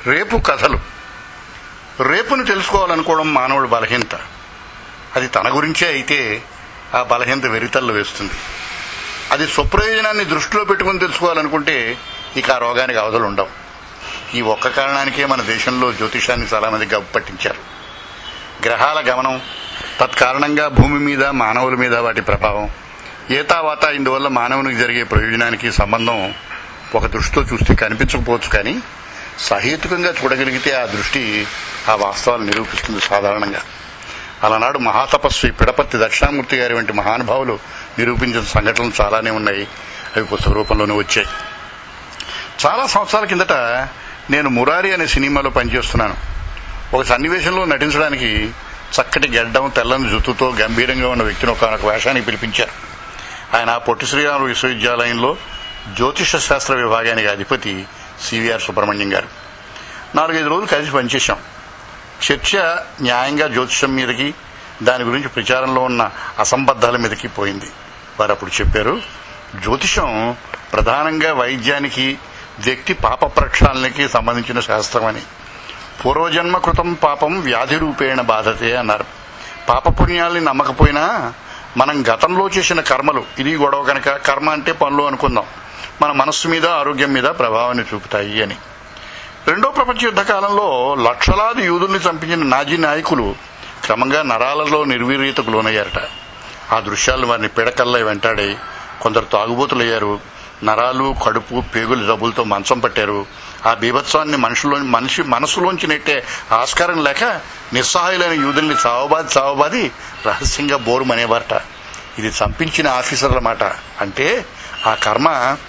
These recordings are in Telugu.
రేపు కథలు రేపును తెలుసుకోవాలనుకోవడం మానవుడి బలహీనత అది తన గురించే అయితే ఆ బలహీనత వెరితల్లో వేస్తుంది అది స్వప్రయోజనాన్ని దృష్టిలో పెట్టుకుని తెలుసుకోవాలనుకుంటే ఇక ఆ రోగానికి అవధులు ఉండవు ఈ ఒక్క కారణానికే మన దేశంలో జ్యోతిషాన్ని చాలా మంది గబ్బు పట్టించారు గ్రహాల గమనం తత్కారణంగా భూమి మీద మానవుల మీద వాటి ప్రభావం ఏతావాత ఇందువల్ల మానవునికి జరిగే ప్రయోజనానికి సంబంధం ఒక దృష్టితో చూస్తే కనిపించకపోవచ్చు కానీ సహేతుకంగా చూడగలిగితే ఆ దృష్టి ఆ వాస్తవాలు నిరూపిస్తుంది సాధారణంగా అలనాడు మహాతపస్వి పిడపత్తి దక్షిణామూర్తి గారి వంటి మహానుభావులు నిరూపించిన సంఘటనలు చాలానే ఉన్నాయి అవి పుస్తక రూపంలోనే వచ్చాయి చాలా సంవత్సరాల కిందట నేను మురారి అనే సినిమాలో పనిచేస్తున్నాను ఒక సన్నివేశంలో నటించడానికి చక్కటి గడ్డం తెల్లని జుత్తుతో గంభీరంగా ఉన్న వ్యక్తిని ఒక వేషానికి పిలిపించారు ఆయన పొట్టి శ్రీరాములు విశ్వవిద్యాలయంలో జ్యోతిష శాస్త్ర విభాగానికి అధిపతి సివిఆర్ సుబ్రహ్మణ్యం గారు నాలుగైదు రోజులు కలిసి పనిచేశాం చర్చ న్యాయంగా జ్యోతిషం మీదకి దాని గురించి ప్రచారంలో ఉన్న అసంబద్ధాల మీదకి పోయింది వారు అప్పుడు చెప్పారు జ్యోతిషం ప్రధానంగా వైద్యానికి వ్యక్తి పాప ప్రక్షాళనకి సంబంధించిన శాస్త్రమని పూర్వజన్మ కృతం పాపం వ్యాధి రూపేణ బాధతే అన్నారు పాపపుణ్యాల్ని నమ్మకపోయినా మనం గతంలో చేసిన కర్మలు ఇది గొడవ కనుక కర్మ అంటే పనులు అనుకుందాం మన మనస్సు మీద ఆరోగ్యం మీద ప్రభావాన్ని చూపుతాయి అని రెండో ప్రపంచ యుద్ధ కాలంలో లక్షలాది యూదుల్ని చంపించిన నాజీ నాయకులు క్రమంగా నరాలలో నిర్వీర్యతకు లోనయ్యారట ఆ దృశ్యాలు వారిని పిడకల్లా వెంటాడి కొందరు తాగుబోతులయ్యారు నరాలు కడుపు పేగులు జబ్బులతో మంచం పట్టారు ఆ బీభత్సాన్ని మనుషులో మనిషి మనసులోంచి నెట్టే ఆస్కారం లేక నిస్సహాయులైన యూదుల్ని చావబాది చావబాది రహస్యంగా బోరుమనేవారట ఇది చంపించిన ఆఫీసర్ల మాట అంటే ఆ కర్మ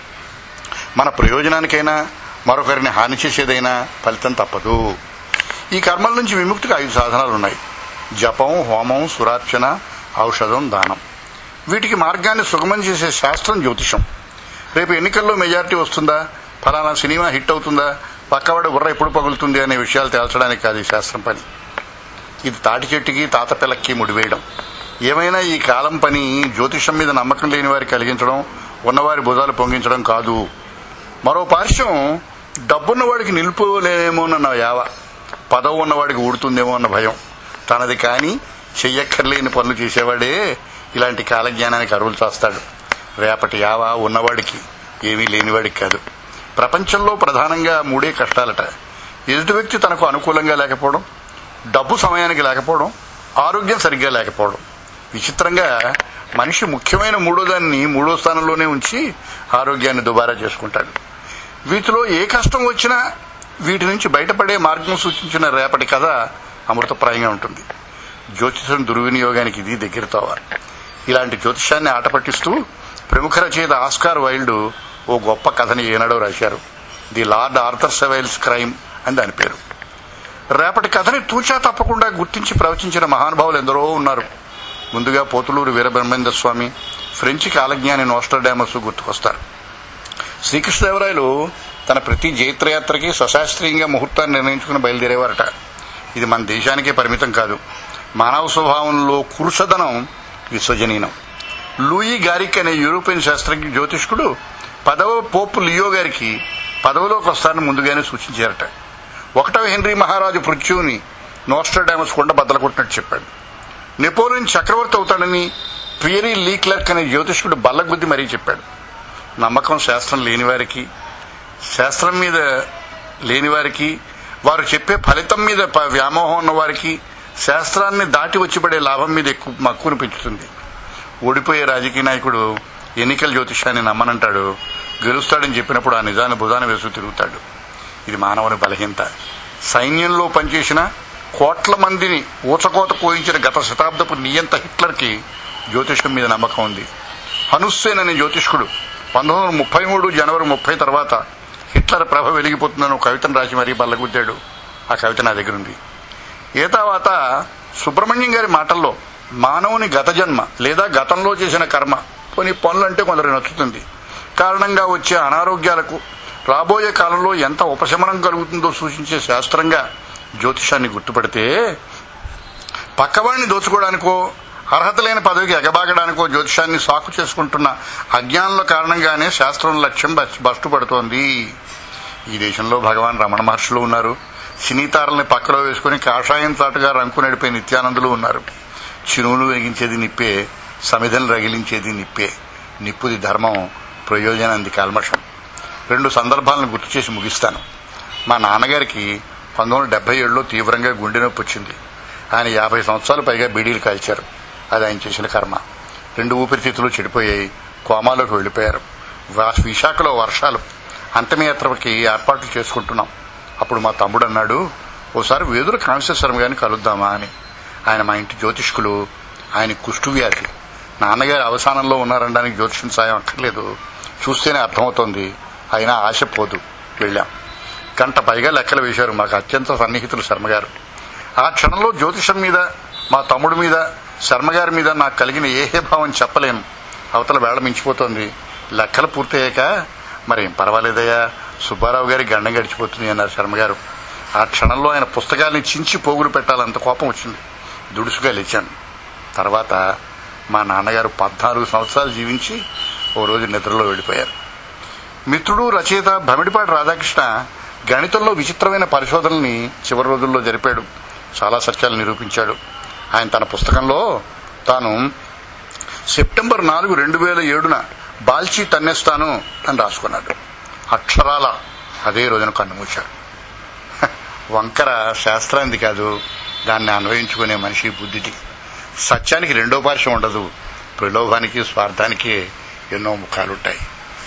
మన ప్రయోజనానికైనా మరొకరిని హాని చేసేదైనా ఫలితం తప్పదు ఈ కర్మల నుంచి విముక్తికి ఐదు సాధనాలు ఉన్నాయి జపం హోమం సురార్చన ఔషధం దానం వీటికి మార్గాన్ని సుగమం చేసే శాస్త్రం జ్యోతిషం రేపు ఎన్నికల్లో మెజారిటీ వస్తుందా ఫలానా సినిమా హిట్ అవుతుందా పక్కవాడు బుర్ర ఎప్పుడు పగులుతుంది అనే విషయాలు తేల్చడానికి కాదు ఈ శాస్త్రం పని ఇది తాటి చెట్టుకి తాత పిల్లకి ముడివేయడం ఏమైనా ఈ కాలం పని జ్యోతిషం మీద నమ్మకం లేని వారికి కలిగించడం ఉన్నవారి భుజాలు పొంగించడం కాదు మరో పార్శ్వం డబ్బున్నవాడికి నిలుపులేనేమోనన్న యావ పదవి ఉన్నవాడికి ఊడుతుందేమో అన్న భయం తనది కాని చెయ్యక్కర్లేని పనులు చేసేవాడే ఇలాంటి కాలజ్ఞానానికి అరువులు చేస్తాడు రేపటి యావ ఉన్నవాడికి ఏమీ లేనివాడికి కాదు ప్రపంచంలో ప్రధానంగా మూడే కష్టాలట ఎదుటి వ్యక్తి తనకు అనుకూలంగా లేకపోవడం డబ్బు సమయానికి లేకపోవడం ఆరోగ్యం సరిగ్గా లేకపోవడం విచిత్రంగా మనిషి ముఖ్యమైన మూడో దాన్ని మూడో స్థానంలోనే ఉంచి ఆరోగ్యాన్ని దుబారా చేసుకుంటాడు వీటిలో ఏ కష్టం వచ్చినా వీటి నుంచి బయటపడే మార్గం సూచించిన రేపటి కథ అమృతప్రాయంగా ఉంటుంది జ్యోతిషం దుర్వినియోగానికి ఇది దగ్గరతోవ ఇలాంటి జ్యోతిషాన్ని ఆట పట్టిస్తూ ప్రముఖ రచయిత ఆస్కార్ వైల్డ్ ఓ గొప్ప కథని ఏనాడో రాశారు the Lord Arthur Savile's crime అని దాని పేరు రేపటి కథని తూచా తప్పకుండా గుర్తించి ప్రవచించిన మహానుభావులు ఎందరో ఉన్నారు ముందుగా పోతులూరు వీరబ్రహ్మేంద్ర స్వామి ఫ్రెంచి కాలజ్ఞాని నోస్టర్డామస్ గుర్తుకొస్తారు శ్రీకృష్ణదేవరాయలు తన ప్రతి జైత్రయాత్రకి సశాస్త్రీయంగా ముహూర్తాన్ని నిర్ణయించుకుని బయలుదేరేవారట ఇది మన దేశానికే పరిమితం కాదు మానవ స్వభావంలో కురుసదనం విశ్వజనీనం లూయి గారిక్ అనే యూరోపియన్ శాస్త్రజ్ఞ జ్యోతిష్కుడు పదవ పోపు లియో గారికి పదవిలోకి వస్తారని ముందుగానే సూచించారట ఒకటవ హెన్రీ మహారాజు పృథ్వీని నోస్టర్డామస్ కొండ బద్దలు కొట్టినట్టు చెప్పాడు నెపోలియన్ చక్రవర్తి అవుతాడని పియరీ లీ క్లర్క్ అనే జ్యోతిష్కుడు బల్లగుద్ది మరీ చెప్పాడు నమ్మకం శాస్త్రం లేని వారికి శాస్త్రం మీద లేని వారికి వారు చెప్పే ఫలితం మీద ప- వ్యామోహం ఉన్న వారికి శాస్త్రాన్ని దాటి వచ్చి పడే లాభం మీద ఎక్కువ మక్కువను పెంచుతుంది ఓడిపోయే రాజకీయ నాయకుడు ఎన్నికల జ్యోతిషాన్ని నమ్మనంటాడు గెలుస్తాడని చెప్పినప్పుడు ఆ నిజాన్ని భుజాన వేసు తిరుగుతాడు ఇది మానవుని బలహీనత సైన్యంలో పనిచేసిన కోట్ల మందిని ఊచకోత కోయించిన గత శతాబ్దపు నియంత హిట్లర్కి జ్యోతిషం మీద నమ్మకం ఉంది హనుస్సేన్ అనే జ్యోతిష్కుడు పంతొమ్మిది వందల ముప్పై మూడు జనవరి ముప్పై తర్వాత హిట్లర్ ప్రభ వెలిగిపోతుందని ఒక కవితను రాసి మరీ బల్లగుద్దాడు ఆ కవిత నా దగ్గర ఉంది ఏ తర్వాత సుబ్రహ్మణ్యం గారి మాటల్లో మానవుని గత జన్మ లేదా గతంలో చేసిన కర్మ కొన్ని పనులంటే కొందరు నచ్చుతుంది కారణంగా వచ్చే అనారోగ్యాలకు రాబోయే కాలంలో ఎంత ఉపశమనం కలుగుతుందో సూచించే శాస్త్రంగా జ్యోతిషాన్ని గుర్తుపడితే పక్కవాడిని దోచుకోవడానికో అర్హత లేని పదవికి ఎగబాగడానికో జ్యోతిషాన్ని సాకు చేసుకుంటున్న అజ్ఞానుల కారణంగానే శాస్త్రం లక్ష్యం బస్- బస్టుపడుతోంది ఈ దేశంలో భగవాన్ రమణ మహర్షులు ఉన్నారు సినీతారల్ని పక్కలో వేసుకుని కాషాయం చాటుగా రంకు నడిపే నిత్యానందులు ఉన్నారు చినువులు వెలిగించేది నిప్పే సమిధను రగిలించేది నిప్పే నిప్పుది ధర్మం ప్రయోజనాంది కల్మషం రెండు సందర్భాలను గుర్తు చేసి ముగిస్తాను మా నాన్నగారికి పంతొమ్మిది వందల డెబ్బై ఏడులో తీవ్రంగా గుండె నొప్పి వచ్చింది ఆయన యాభై సంవత్సరాలు పైగా బీడీలు కాల్చారు అది ఆయన చేసిన కర్మ రెండు ఊపిరితిత్తులు చెడిపోయాయి కోమాలోకి వెళ్లిపోయారు వా- విశాఖలో వర్షాలు అంతమయాత్రకి ఏర్పాట్లు చేసుకుంటున్నాం అప్పుడు మా తమ్ముడు అన్నాడు ఓసారి వేదుల కామేశ్వరం గారిని కలుద్దామా అని ఆయన మా ఇంటి జ్యోతిష్కులు ఆయన కుష్టు వ్యాధి నాన్నగారి అవసానంలో ఉన్నారనడానికి జ్యోతిష్యం సాయం అక్కర్లేదు చూస్తేనే అర్థమవుతోంది అయినా ఆశ పోదు వెళ్ళాం గంట పైగా లెక్కలు వేశారు మాకు అత్యంత సన్నిహితులు శర్మగారు ఆ క్షణంలో జ్యోతిషం మీద మా తమ్ముడి మీద శర్మగారి మీద నాకు కలిగిన ఏహే భావం చెప్పలేను అవతల వేళ మించిపోతోంది లెక్కలు పూర్తయ్యాక మరేం పర్వాలేదయ్యా సుబ్బారావు గారి గండం గడిచిపోతుంది అన్నారు శర్మగారు ఆ క్షణంలో ఆయన పుస్తకాల్ని చించి పోగులు పెట్టాలంత కోపం వచ్చింది దుడుసుగా లేచాను తర్వాత మా నాన్నగారు పద్నాలుగు సంవత్సరాలు జీవించి ఓ రోజు నిద్రలో వెళ్ళిపోయారు మిత్రుడు రచయిత భమిడిపాటి రాధాకృష్ణ గణితంలో విచిత్రమైన పరిశోధనల్ని చివరి రోజుల్లో జరిపాడు చాలా సత్యాలు నిరూపించాడు ఆయన తన పుస్తకంలో తాను సెప్టెంబర్ నాలుగు రెండు వేల ఏడున బాల్చి తన్నేస్తాను అని రాసుకున్నాడు అక్షరాల అదే రోజున కన్నుమూశాడు హ, వంకర శాస్త్రాంది కాదు దాన్ని అన్వయించుకునే మనిషి బుద్ధిది సత్యానికి రెండో పార్శ్వం ఉండదు ప్రలోభానికి స్వార్థానికి ఎన్నో ముఖాలుంటాయి